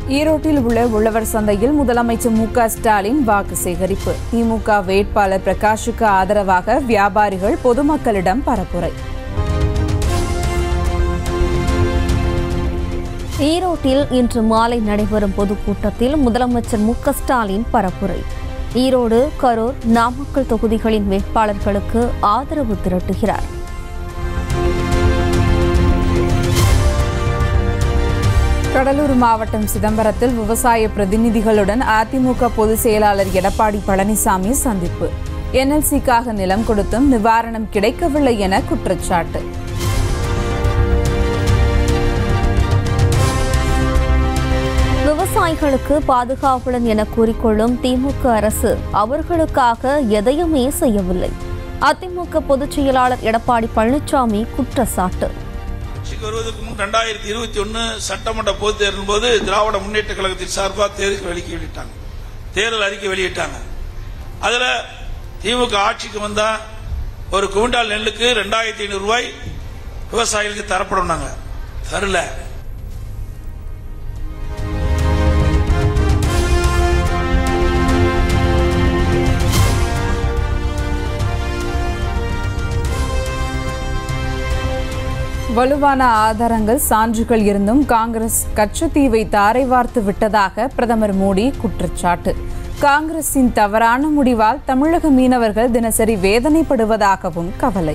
ஈரோட்டில் உள்ள உழவர் சந்தையில் முதலமைச்சர் மு க ஸ்டாலின் வாக்கு சேகரிப்பு திமுக வேட்பாளர் பிரகாஷுக்கு ஆதரவாக வியாபாரிகள் பொதுமக்களிடம் பரப்புரை ஈரோட்டில் இன்று மாலை நடைபெறும் பொதுக்கூட்டத்தில் முதலமைச்சர் மு க ஸ்டாலின் பரப்புரை ஈரோடு கரூர் நாமக்கல் தொகுதிகளின் வேட்பாளர்களுக்கு ஆதரவு திரட்டுகிறார் கடலூர் மாவட்டம் சிதம்பரத்தில் விவசாய பிரதிநிதிகளுடன் அதிமுக பொதுச் செயலாளர் எடப்பாடி பழனிசாமி சந்திப்பு என்எல்சிக்காக நிலம் கொடுத்தும் நிவாரணம் கிடைக்கவில்லை என குற்றச்சாட்டு விவசாயிகளுக்கு பாதுகாப்புடன் என கூறிக்கொள்ளும் திமுக அரசு அவர்களுக்காக எதையுமே செய்யவில்லை அதிமுக பொதுச் செயலாளர் எடப்பாடி பழனிசாமி குற்றச்சாட்டு ஆட்சிக்கு வருவதற்கு முன் ரெண்டாயிரத்தி இருபத்தி ஒன்னு சட்டமன்ற பொதுத் தேர்தலின் போது திராவிட முன்னேற்ற கழகத்தின் சார்பாக தேர்தல் வெளிக்கு வெளியிட்டாங்க தேர்தல் அறிக்கை வெளியிட்டாங்க அதுல திமுக ஆட்சிக்கு வந்தா ஒரு குவிண்டால் நெல்லுக்கு ரெண்டாயிரத்தி ஐநூறு ரூபாய் விவசாயிகளுக்கு தரப்படும்னாங்க தரல வலுவான ஆதாரங்கள் சான்றுகள் இருந்தும் காங்கிரஸ் கச்சத்தீவை தாரை வார்த்து விட்டதாக பிரதமர் மோடி குற்றச்சாட்டு காங்கிரசின் தவறான முடிவால் தமிழக மீனவர்கள் தினசரி வேதனைப்படுவதாகவும் கவலை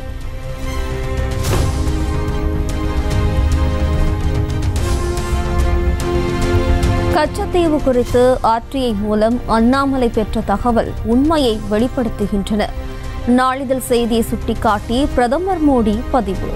கச்சத்தீவு குறித்து ஆர்டிஐ மூலம் அண்ணாமலை பெற்ற தகவல் உண்மையை வெளிப்படுத்துகின்றன நாளிதழ் செய்தியை சுட்டிக்காட்டி பிரதமர் மோடி பதிவு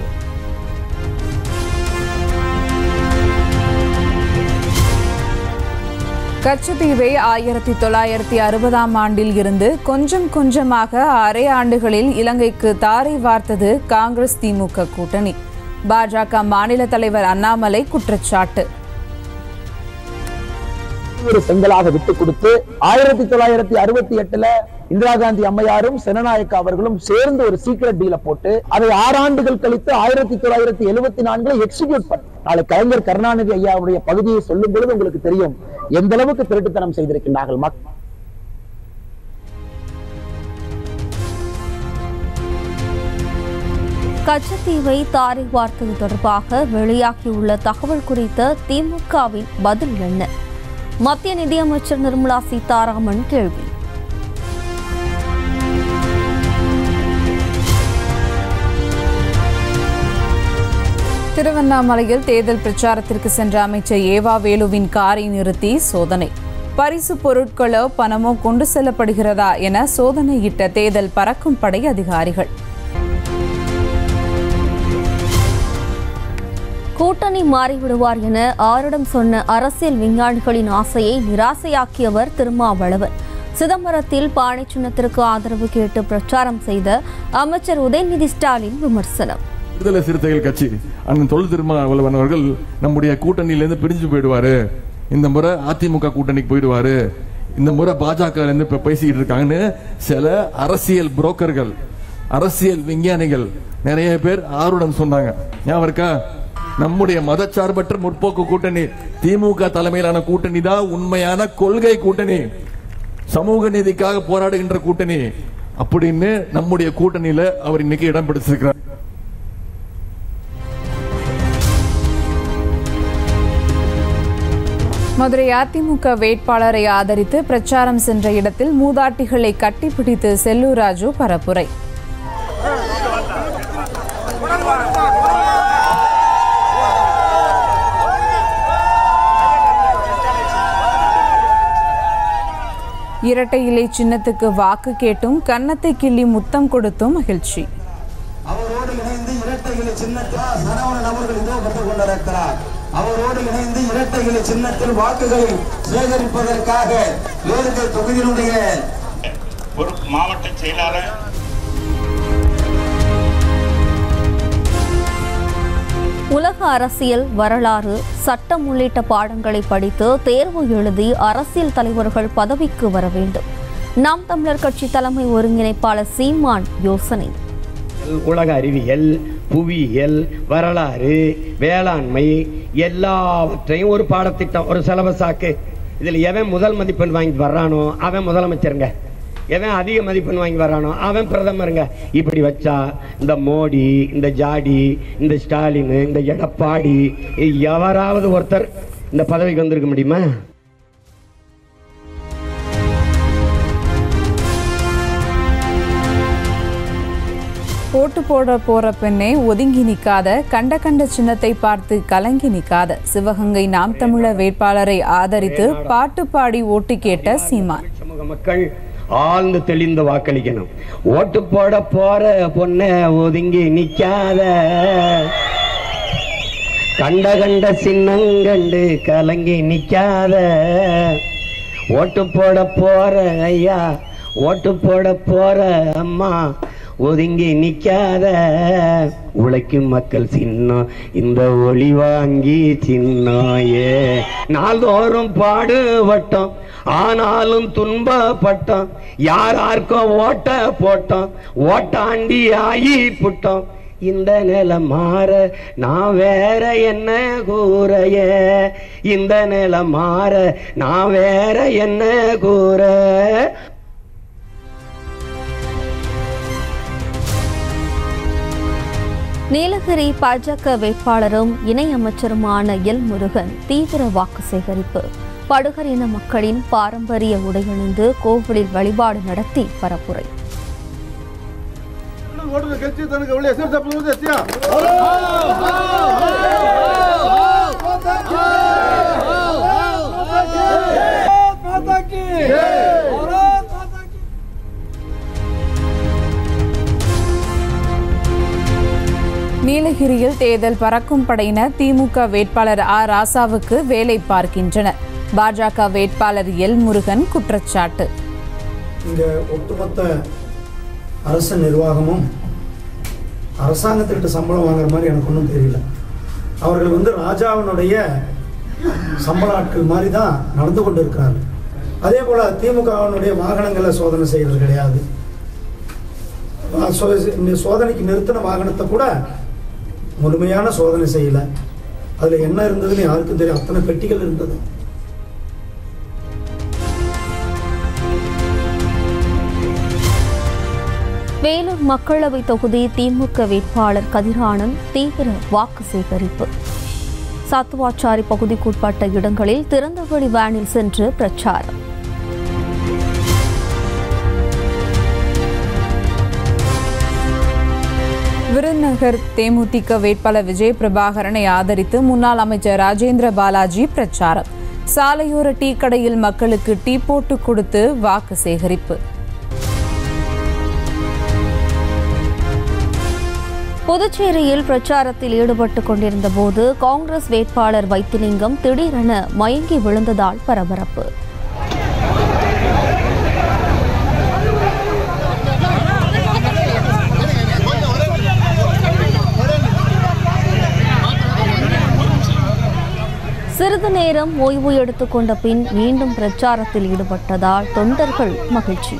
கச்சத்தீவை ஆயிரத்தி தொள்ளாயிரத்தி அறுபதாம் ஆண்டில் இருந்து கொஞ்சம் கொஞ்சமாக அரை ஆண்டுகளில் இலங்கைக்கு தாரை வார்த்தது காங்கிரஸ் திமுக கூட்டணி பாஜக மாநில தலைவர் அண்ணாமலை குற்றச்சாட்டு ஒரு செங்கலாக விட்டு கொடுத்து ஆயிரத்தி தொள்ளாயிரத்தி அறுபத்தி எட்டுல இந்திரா காந்தி அம்மையாரும் செனநாயக்கா அவர்களும் சேர்ந்து ஒரு சீக்கிரட் டீல போட்டு அதை ஆறு ஆண்டுகள் கழித்து ஆயிரத்தி தொள்ளாயிரத்தி எழுபத்தி நான்குல எக்ஸிக்யூட் பண்ண நாளை கலைஞர் கருணாநிதி ஐயாவுடைய பகுதியை சொல்லும் பொழுது உங்களுக்கு தெரியும் எந்த அளவுக்கு திருட்டுத்தனம் செய்திருக்கின்றார்கள் மக்- கச்சத்தீவை தாரை வார்த்தது தொடர்பாக வெளியாகியுள்ள தகவல் குறித்த திமுகவின் பதில் என்ன மத்திய நிதியமைச்சர் நிர்மலா சீதாராமன் கேள்வி திருவண்ணாமலையில் தேர்தல் பிரச்சாரத்திற்கு சென்ற அமைச்சர் ஏவா வேலுவின் காரை நிறுத்தி சோதனை பரிசு பொருட்களோ பணமோ கொண்டு செல்லப்படுகிறதா என சோதனையிட்ட தேர்தல் பறக்கும் படை அதிகாரிகள் கூட்டணி மாறிவிடுவார் என ஆரிடம் சொன்ன அரசியல் விஞ்ஞானிகளின் ஆசையை நிராசையாக்கியவர் திருமாவளவன் சிதம்பரத்தில் பானை சின்னத்திற்கு ஆதரவு கேட்டு பிரச்சாரம் செய்த அமைச்சர் உதயநிதி ஸ்டாலின் விமர்சனம் விடுதலை சிறுத்தைகள் கட்சி அண்ணன் தொழில் திருமாவளவன் அவர்கள் நம்முடைய கூட்டணியிலேருந்து பிரிஞ்சு போயிடுவாரு இந்த முறை அதிமுக கூட்டணிக்கு போயிடுவாரு இந்த முறை பாஜக இருந்து இப்ப பேசிக்கிட்டு இருக்காங்கன்னு சில அரசியல் புரோக்கர்கள் அரசியல் விஞ்ஞானிகள் நிறைய பேர் ஆர்வம் சொன்னாங்க ஞாபகம் இருக்கா நம்முடைய மதச்சார்பற்ற முற்போக்கு கூட்டணி திமுக தலைமையிலான கூட்டணி தான் உண்மையான கொள்கை கூட்டணி சமூக நீதிக்காக போராடுகின்ற கூட்டணி அப்படின்னு நம்முடைய கூட்டணியில அவர் இன்னைக்கு இடம் பிடிச்சிருக்கிறார் மதுரை அதிமுக வேட்பாளரை ஆதரித்து பிரச்சாரம் சென்ற இடத்தில் மூதாட்டிகளை கட்டிப்பிடித்து செல்லூர் ராஜு பரப்புரை இரட்டை இலை சின்னத்துக்கு வாக்கு கேட்டும் கன்னத்தை கிள்ளி முத்தம் கொடுத்தும் மகிழ்ச்சி அவரோடு இணைந்து இரட்டைகளை சின்னத்தில் சரவணன் அவர்கள் இதோ வந்து கொண்டிருக்கிறார் அவரோடு இணைந்து இரட்டைகளை சின்னத்தில் வாக்குகளை சேகரிப்பதற்காக வேறுகை தொகுதியினுடைய பொறுப்பு மாவட்ட செயலாளர் உலக அரசியல் வரலாறு சட்டம் உள்ளிட்ட பாடங்களை படித்து தேர்வு எழுதி அரசியல் தலைவர்கள் பதவிக்கு வர வேண்டும் நாம் தமிழர் கட்சி தலைமை ஒருங்கிணைப்பாளர் சீமான் யோசனை உலக அறிவியல் புவியியல் வரலாறு வேளாண்மை எல்லாவற்றையும் ஒரு பாடத்திட்டம் ஒரு சிலபஸாக்கு இதில் எவன் முதல் மதிப்பெண் வாங்கி வர்றானோ அவன் முதலமைச்சருங்க எவன் அதிக மதிப்பெண் வாங்கி வர்றானோ அவன் பிரதமருங்க இப்படி வச்சா இந்த மோடி இந்த ஜாடி இந்த ஸ்டாலின் இந்த எடப்பாடி எவராவது ஒருத்தர் இந்த பதவிக்கு வந்திருக்க முடியுமா ஓட்டு போட போற பெண்ணே ஒதுங்கி நிக்காத கண்ட கண்ட சின்னத்தை பார்த்து கலங்கி நிக்காத சிவகங்கை நாம் தமிழர் வேட்பாளரை ஆதரித்து பாட்டு பாடி ஓட்டு கேட்ட சீமான் சமூக மக்கள் ஆழ்ந்து தெளிந்து வாக்களிக்கணும் ஓட்டு போட போற பொண்ண ஒதுங்கி நிக்காத கண்ட கண்ட சின்னங்கண்டு கலங்கி நிக்காத ஓட்டு போட போற ஐயா ஓட்டு போட போற அம்மா ஒதுங்கி நிக்காத உழைக்கும் மக்கள் சின்னம் இந்த ஒளி வாங்கி சின்னம் ஏ நாள்தோறும் பாடுபட்டோம் ஆனாலும் துன்பப்பட்டோம் யார் யாருக்கும் ஓட்ட போட்டோம் ஓட்டாண்டி ஆகி புட்டோம் இந்த நிலை மாற நான் வேற என்ன கூறைய இந்த நிலை மாற நான் வேற என்ன கூற நீலகிரி பாஜக வேட்பாளரும் இணையமைச்சருமான எல் முருகன் தீவிர வாக்கு சேகரிப்பு படுகர் இன மக்களின் பாரம்பரிய உடையணிந்து கோவிலில் வழிபாடு நடத்தி பரப்புரை நீலகிரியில் தேர்தல் பறக்கும் படையினர் திமுக வேட்பாளர் ஆ ராசாவுக்கு வேலை பார்க்கின்றனர் பாஜக வேட்பாளர் எல் முருகன் குற்றச்சாட்டு இங்கே ஒட்டுமொத்த அரசு நிர்வாகமும் அரசாங்கத்துக்கிட்ட சம்பளம் வாங்குற மாதிரி எனக்கு ஒன்றும் தெரியல அவர்கள் வந்து ராஜாவினுடைய சம்பள ஆட்கள் மாதிரி தான் நடந்து கொண்டு இருக்கிறார்கள் அதே போல் திமுகவினுடைய வாகனங்களை சோதனை செய்கிறது கிடையாது வா- சோ- இந்த சோதனைக்கு நிறுத்தின வாகனத்தை கூட முழுமையான சோதனை செய்யலை அதில் என்ன இருந்ததுன்னு யாருக்கும் தெரியும் அத்தனை பெட்டிகள் இருந்தது வேலூர் மக்களவை தொகுதி திமுக வேட்பாளர் கதிரானந்த் தீவிர வாக்கு சேகரிப்பு சத்துவாச்சாரி பகுதிக்குட்பட்ட இடங்களில் திறந்தவெளி வேனில் சென்று பிரச்சாரம் விருதுநகர் தேமுதிக வேட்பாளர் விஜய் பிரபாகரனை ஆதரித்து முன்னாள் அமைச்சர் ராஜேந்திர பாலாஜி பிரச்சாரம் சாலையோர டீ கடையில் மக்களுக்கு டீ போட்டு கொடுத்து வாக்கு சேகரிப்பு புதுச்சேரியில் பிரச்சாரத்தில் ஈடுபட்டுக் கொண்டிருந்த போது காங்கிரஸ் வேட்பாளர் வைத்திலிங்கம் திடீரென மயங்கி விழுந்ததால் பரபரப்பு சிறிது நேரம் ஓய்வு எடுத்துக்கொண்ட பின் மீண்டும் பிரச்சாரத்தில் ஈடுபட்டதால் தொண்டர்கள் மகிழ்ச்சி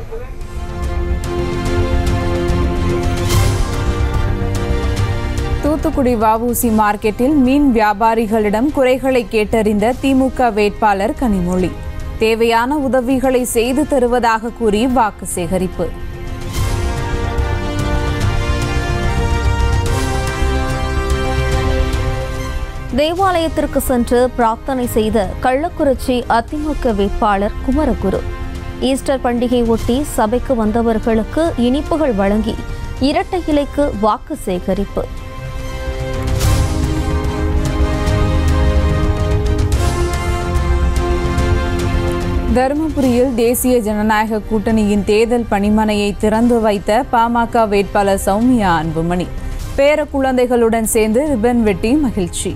தூத்துக்குடி வஉசி மார்க்கெட்டில் மீன் வியாபாரிகளிடம் குறைகளை கேட்டறிந்த திமுக வேட்பாளர் கனிமொழி தேவையான உதவிகளை செய்து தருவதாக கூறி வாக்கு சேகரிப்பு தேவாலயத்திற்கு சென்று பிரார்த்தனை செய்த கள்ளக்குறிச்சி அதிமுக வேட்பாளர் குமரகுரு ஈஸ்டர் பண்டிகை ஒட்டி சபைக்கு வந்தவர்களுக்கு இனிப்புகள் வழங்கி இரட்டை இலைக்கு வாக்கு சேகரிப்பு தருமபுரியில் தேசிய ஜனநாயக கூட்டணியின் தேர்தல் பணிமனையை திறந்து வைத்த பாமக வேட்பாளர் சௌமியா அன்புமணி பேர குழந்தைகளுடன் சேர்ந்து ரிப்பன் வெட்டி மகிழ்ச்சி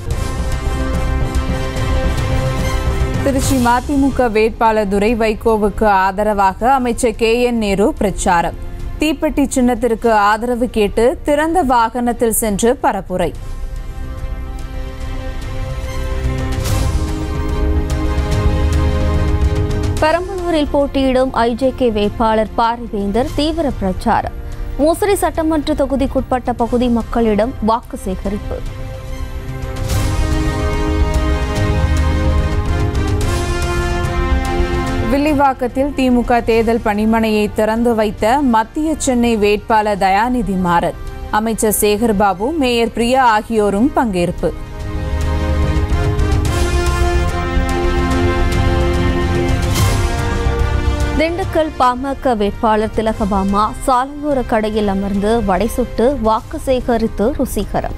திருச்சி மதிமுக வேட்பாளர் துரை வைகோவுக்கு ஆதரவாக அமைச்சர் கே என் நேரு பிரச்சாரம் தீப்பெட்டி சின்னத்திற்கு ஆதரவு கேட்டு திறந்த வாகனத்தில் சென்று பரப்புரை பெரம்பலூரில் போட்டியிடும் ஐஜேகே வேட்பாளர் பாரிவேந்தர் தீவிர பிரச்சாரம் முசிறி சட்டமன்ற தொகுதிக்குட்பட்ட பகுதி மக்களிடம் வாக்கு சேகரிப்பு வில்லிவாக்கத்தில் திமுக தேர்தல் பணிமனையை திறந்து வைத்த மத்திய சென்னை வேட்பாளர் தயாநிதி மாறன் அமைச்சர் சேகர்பாபு மேயர் பிரியா ஆகியோரும் பங்கேற்பு திண்டுக்கல் பாமக வேட்பாளர் திலகபாமா சாலையோர கடையில் அமர்ந்து வடை சுட்டு வாக்கு சேகரித்து ருசிகரம்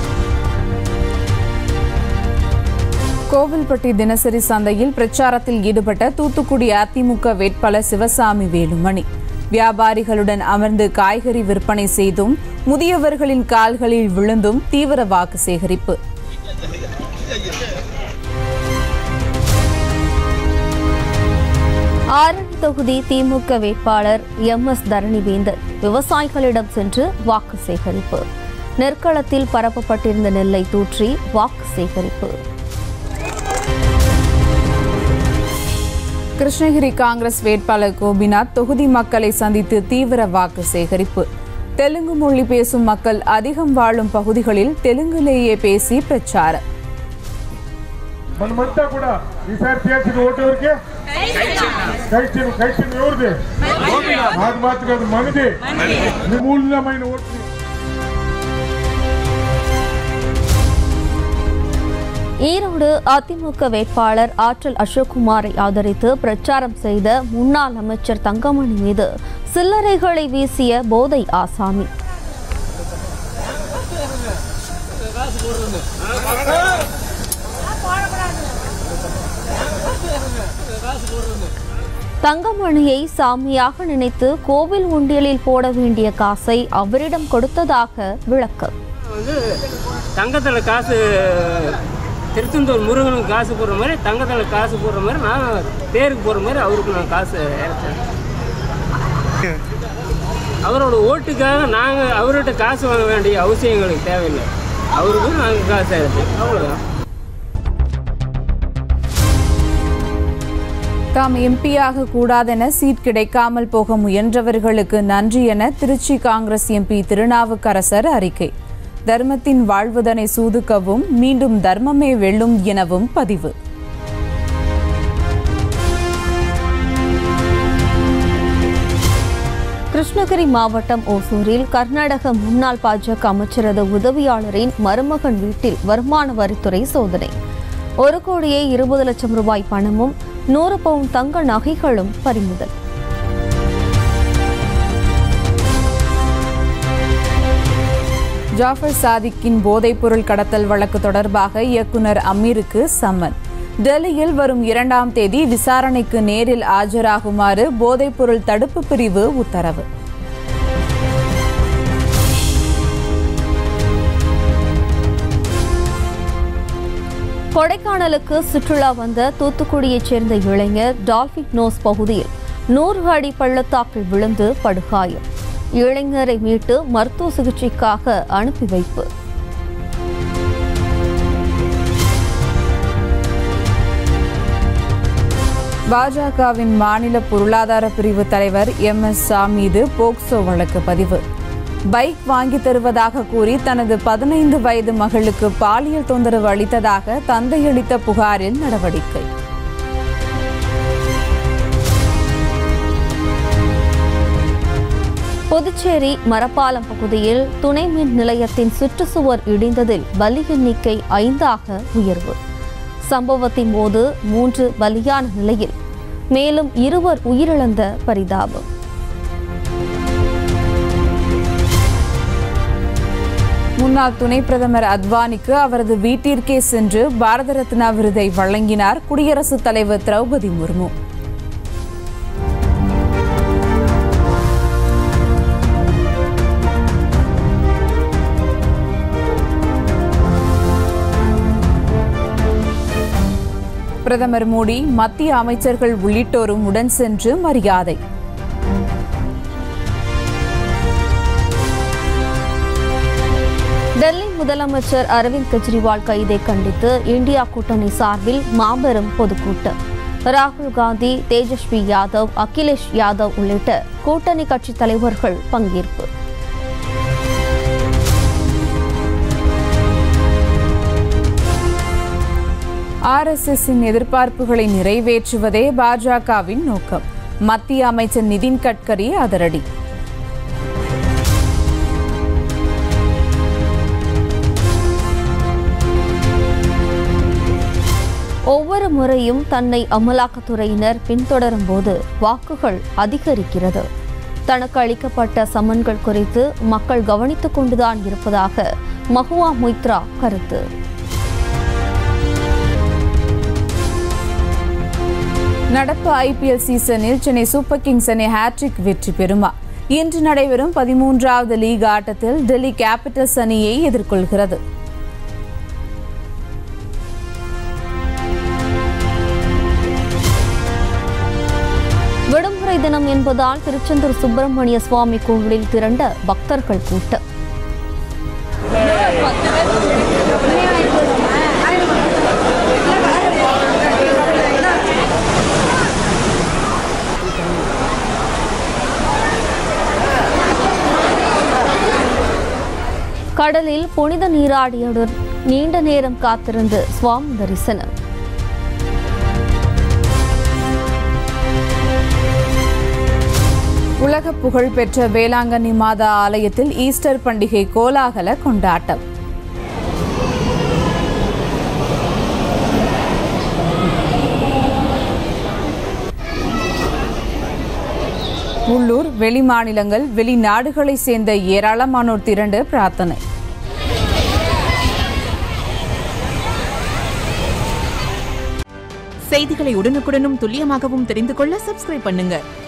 கோவில்பட்டி தினசரி சந்தையில் பிரச்சாரத்தில் ஈடுபட்ட தூத்துக்குடி அதிமுக வேட்பாளர் சிவசாமி வேலுமணி வியாபாரிகளுடன் அமர்ந்து காய்கறி விற்பனை செய்தும் முதியவர்களின் கால்களில் விழுந்தும் தீவிர வாக்கு சேகரிப்பு ஆரணி தொகுதி திமுக வேட்பாளர் எம் எஸ் தரணிவேந்தர் விவசாயிகளிடம் சென்று வாக்கு சேகரிப்பு நெற்களத்தில் பரப்பப்பட்டிருந்த நெல்லை தூற்றி வாக்கு சேகரிப்பு கிருஷ்ணகிரி காங்கிரஸ் வேட்பாளர் கோபிநாத் தொகுதி மக்களை சந்தித்து தீவிர வாக்கு சேகரிப்பு தெலுங்கு மொழி பேசும் மக்கள் அதிகம் வாழும் பகுதிகளில் தெலுங்கிலேயே பேசி பிரச்சாரம் మనమంతా కూడా ఈసారి చేసిన ఓటు ఎవరికి కైచిన కైచిన ఎవరిది నాకు మాత్రం కాదు మనది నిర్మూలమైన ఓటు ஈரோடு அதிமுக வேட்பாளர் ஆற்றல் அசோக்குமாரை ஆதரித்து பிரச்சாரம் செய்த முன்னாள் அமைச்சர் தங்கமணி மீது சில்லறைகளை வீசிய போதை ஆசாமி தங்கமணியை சாமியாக நினைத்து கோவில் உண்டியலில் போட வேண்டிய காசை அவரிடம் கொடுத்ததாக விளக்கம் வந்து தங்கத்தில் காசு திருச்செந்தூர் முருகனுக்கு காசு போடுற மாதிரி தங்கத்தில் காசு போடுற மாதிரி நான் தேருக்கு போகிற மாதிரி அவருக்கு நான் காசு இறைச்சேன் அவரோட ஓட்டுக்காக நாங்கள் அவர்கிட்ட காசு வாங்க வேண்டிய அவசியம் எங்களுக்கு தேவையில்லை அவருக்கு நாங்கள் காசு இறைச்சோம் அவ்வளோதான் தாம் எம்பியாக கூடாதென சீட் கிடைக்காமல் போக முயன்றவர்களுக்கு நன்றி என திருச்சி காங்கிரஸ் எம்பி திருநாவுக்கரசர் அறிக்கை தர்மத்தின் வாழ்வுதனை சூதுக்கவும் மீண்டும் தர்மமே வெல்லும் எனவும் பதிவு கிருஷ்ணகிரி மாவட்டம் ஓசூரில் கர்நாடக முன்னாள் பாஜக அமைச்சரது உதவியாளரின் மருமகன் வீட்டில் வருமான வரித்துறை சோதனை ஒரு கோடியே இருபது லட்சம் ரூபாய் பணமும் நூறு பவுன் தங்க நகைகளும் பறிமுதல் ஜாஃபர் சாதிக்கின் போதைப்பொருள் கடத்தல் வழக்கு தொடர்பாக இயக்குனர் அமீருக்கு சம்மன் டெல்லியில் வரும் இரண்டாம் தேதி விசாரணைக்கு நேரில் ஆஜராகுமாறு போதைப்பொருள் தடுப்பு பிரிவு உத்தரவு கொடைக்கானலுக்கு சுற்றுலா வந்த தூத்துக்குடியைச் சேர்ந்த இளைஞர் டால்பின் நோஸ் பகுதியில் நூறு அடி பள்ளத்தாக்கில் விழுந்து படுகாயம் இளைஞரை மீட்டு மருத்துவ சிகிச்சைக்காக அனுப்பி வைப்பு பாஜகவின் மாநில பொருளாதார பிரிவு தலைவர் எம் எஸ் ஷா மீது போக்சோ வழக்கு பதிவு பைக் வாங்கி தருவதாக கூறி தனது பதினைந்து வயது மகளுக்கு பாலியல் தொந்தரவு அளித்ததாக தந்தை அளித்த புகாரில் நடவடிக்கை புதுச்சேரி மரப்பாலம் பகுதியில் துணை மின் நிலையத்தின் சுற்றுச்சுவர் இடிந்ததில் பலி எண்ணிக்கை ஐந்தாக உயர்வு சம்பவத்தின் போது மூன்று பலியான நிலையில் மேலும் இருவர் உயிரிழந்த பரிதாபம் முன்னாள் துணை பிரதமர் அத்வானிக்கு அவரது வீட்டிற்கே சென்று பாரத ரத்னா விருதை வழங்கினார் குடியரசுத் தலைவர் திரௌபதி முர்மு பிரதமர் மோடி மத்திய அமைச்சர்கள் உள்ளிட்டோரும் உடன் சென்று மரியாதை டெல்லி முதலமைச்சர் அரவிந்த் கெஜ்ரிவால் கைதை கண்டித்து இந்தியா கூட்டணி சார்பில் மாபெரும் பொதுக்கூட்டம் ராகுல் காந்தி தேஜஸ்வி யாதவ் அகிலேஷ் யாதவ் உள்ளிட்ட கூட்டணி கட்சி தலைவர்கள் பங்கேற்பு ஆர்எஸ்எஸ்ஸின் எதிர்பார்ப்புகளை நிறைவேற்றுவதே பாஜகவின் நோக்கம் மத்திய அமைச்சர் நிதின் கட்கரி அதிரடி ஒவ்வொரு முறையும் தன்னை அமலாக்கத்துறையினர் பின்தொடரும் போது வாக்குகள் அதிகரிக்கிறது தனக்கு அளிக்கப்பட்ட சம்மன்கள் குறித்து மக்கள் கவனித்துக் கொண்டுதான் இருப்பதாக மஹுவா மொய்த்ரா கருத்து நடப்பு ஐபிஎல் சீசனில் சென்னை சூப்பர் கிங்ஸ் அணி ஹேட்ரிக் வெற்றி பெறுமா இன்று நடைபெறும் பதிமூன்றாவது லீக் ஆட்டத்தில் டெல்லி கேபிட்டல்ஸ் அணியை எதிர்கொள்கிறது விடுமுறை தினம் என்பதால் திருச்செந்தூர் சுப்பிரமணிய சுவாமி கோவிலில் திரண்ட பக்தர்கள் கூட்டம் கடலில் புனித நீராடியுடன் நீண்ட நேரம் காத்திருந்து சுவாமி தரிசனம் உலக புகழ் பெற்ற வேளாங்கண்ணி மாதா ஆலயத்தில் ஈஸ்டர் பண்டிகை கோலாகல கொண்டாட்டம் உள்ளூர் வெளிமாநிலங்கள் வெளிநாடுகளைச் சேர்ந்த ஏராளமானோர் திரண்டு பிரார்த்தனை செய்திகளை உடனுக்குடனும் துல்லியமாகவும் தெரிந்து கொள்ள சப்ஸ்கிரைப் பண்ணுங்க